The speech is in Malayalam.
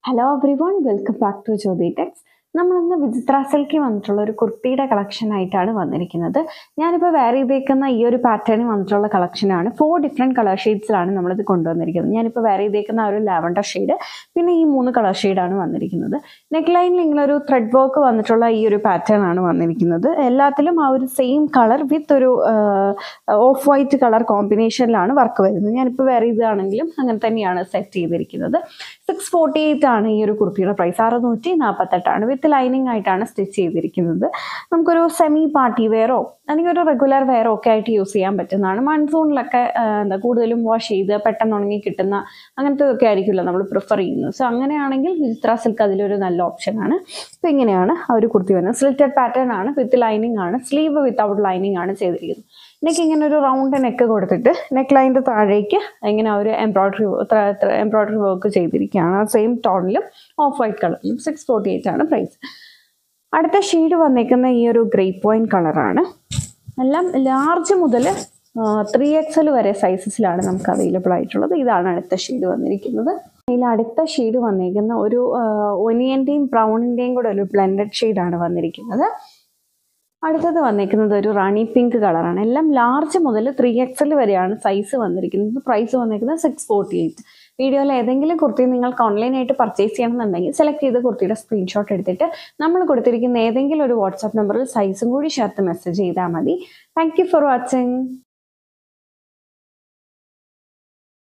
hello everyone welcome back to Jyothi Tex നമ്മളിന്ന് വിചിത്ര സിൽക്കിൽ വന്നിട്ടുള്ള ഒരു കുർത്തിയുടെ കളക്ഷൻ ആയിട്ടാണ് വന്നിരിക്കുന്നത് ഞാനിപ്പോൾ വെയർ ചെയ്തേക്കുന്ന ഈ ഒരു പാറ്റേണിൽ വന്നിട്ടുള്ള കളക്ഷനാണ് ഫോർ ഡിഫറെൻറ്റ് കളർ ഷെയ്ഡ്സിലാണ് നമ്മളിത് കൊണ്ടുവന്നിരിക്കുന്നത് ഞാനിപ്പോൾ വെയർ ചെയ്തേക്കുന്ന ആ ഒരു ലാവൻഡർ ഷെയ്ഡ് പിന്നെ ഈ മൂന്ന് കളർ ഷെയ്ഡാണ് വന്നിരിക്കുന്നത് നെക്ക് ലൈനിൽ ഇങ്ങനൊരു ത്രെഡ് വർക്ക് വന്നിട്ടുള്ള ഈ ഒരു പാറ്റേൺ ആണ് വന്നിരിക്കുന്നത് എല്ലാത്തിലും ആ ഒരു സെയിം കളർ വിത്ത് ഒരു ഓഫ് വൈറ്റ് കളർ കോമ്പിനേഷനിലാണ് വർക്ക് വരുന്നത് ഞാനിപ്പോൾ വെയർ ചെയ്തതാണെങ്കിലും അങ്ങനെ തന്നെയാണ് സെറ്റ് ചെയ്തിരിക്കുന്നത് സിക്സ് ഫോർട്ടി എയ്റ്റ് ആണ് ഈ ഒരു കുർത്തിയുടെ പ്രൈസ് അറുന്നൂറ്റി നാൽപ്പത്തെട്ടാണ് വിത്ത് ലൈനിങ് ആയിട്ടാണ് സ്റ്റിച്ച് ചെയ്തിരിക്കുന്നത് നമുക്കൊരു സെമി പാർട്ടി വെയറോ അല്ലെങ്കിൽ ഒരു റെഗുലർ വെയറോ ഒക്കെ ആയിട്ട് യൂസ് ചെയ്യാൻ പറ്റുന്നതാണ് മൺസൂണിലൊക്കെ എന്താ കൂടുതലും വാഷ് ചെയ്ത് പെട്ടെന്ന് ഉണങ്ങി കിട്ടുന്ന അങ്ങനത്തെ ഒക്കെ ആയിരിക്കുമല്ലോ നമ്മൾ പ്രിഫർ ചെയ്യുന്നത് സോ അങ്ങനെയാണെങ്കിൽ വിചിത്ര സിൽക്ക് അതിലൊരു നല്ല ഓപ്ഷനാണ് അപ്പോൾ ഇങ്ങനെയാണ് ആ ഒരു കുർത്തി വരുന്നത് സ്ലിറ്റഡ് പാറ്റേൺ ആണ് വിത്ത് ലൈനിങ് ആണ് സ്ലീവ് വിത്തൗട്ട് ലൈനിങ് ആണ് ചെയ്തിരിക്കുന്നത് നെക്ക് ഇങ്ങനെ ഒരു റൗണ്ട് നെക്ക് കൊടുത്തിട്ട് നെക്ക് ലൈനിൻ്റെ താഴേക്ക് ഇങ്ങനെ ഒരു എംബ്രോയ്ഡറി എംബ്രോയ്ഡറി വർക്ക് ചെയ്തിരിക്കുകയാണ് ആ സെയിം ടോണിലും ഓഫ് വൈറ്റ് കളറിലും സിക്സ് ഫോർട്ടി എയ്റ്റ് ആണ് പ്രൈസ് അടുത്ത ഷെയ്ഡ് വന്നേക്കുന്ന ഈ ഒരു ഗ്രേ പോയിന്റ് കളറാണ് എല്ലാം ലാർജ് മുതൽ ത്രീ എക്സൽ വരെ സൈസസിലാണ് നമുക്ക് അവൈലബിൾ ആയിട്ടുള്ളത് ഇതാണ് അടുത്ത ഷെയ്ഡ് വന്നിരിക്കുന്നത് ഇതിൽ അടുത്ത ഷെയ്ഡ് വന്നിരിക്കുന്ന ഒരു ഒനിയൻ്റെയും ബ്രൗണിൻ്റെയും കൂടെ ഒരു ബ്ലെൻഡഡ് ഷെയ്ഡാണ് വന്നിരിക്കുന്നത് അടുത്തത് വന്നിരിക്കുന്നത് ഒരു റാണി പിങ്ക് കളറാണ് എല്ലാം ലാർജ് മുതൽ ത്രീ എക്സൽ വരെയാണ് സൈസ് വന്നിരിക്കുന്നത് പ്രൈസ് വന്നിരിക്കുന്നത് സിക്സ് ഫോർട്ടി എയ്റ്റ് വീഡിയോയിൽ ഏതെങ്കിലും കുർത്തി നിങ്ങൾക്ക് ഓൺലൈനായിട്ട് പർച്ചേസ് ചെയ്യണമെന്നുണ്ടെങ്കിൽ സെലക്ട് ചെയ്ത് കുർത്തിയുടെ സ്ക്രീൻഷോട്ട് എടുത്തിട്ട് നമ്മൾ കൊടുത്തിരിക്കുന്ന ഏതെങ്കിലും ഒരു വാട്സാപ്പ് നമ്പറിൽ സൈസും കൂടി ചേർത്ത് മെസ്സേജ് ചെയ്താൽ മതി താങ്ക് യു ഫോർ വാച്ചിങ്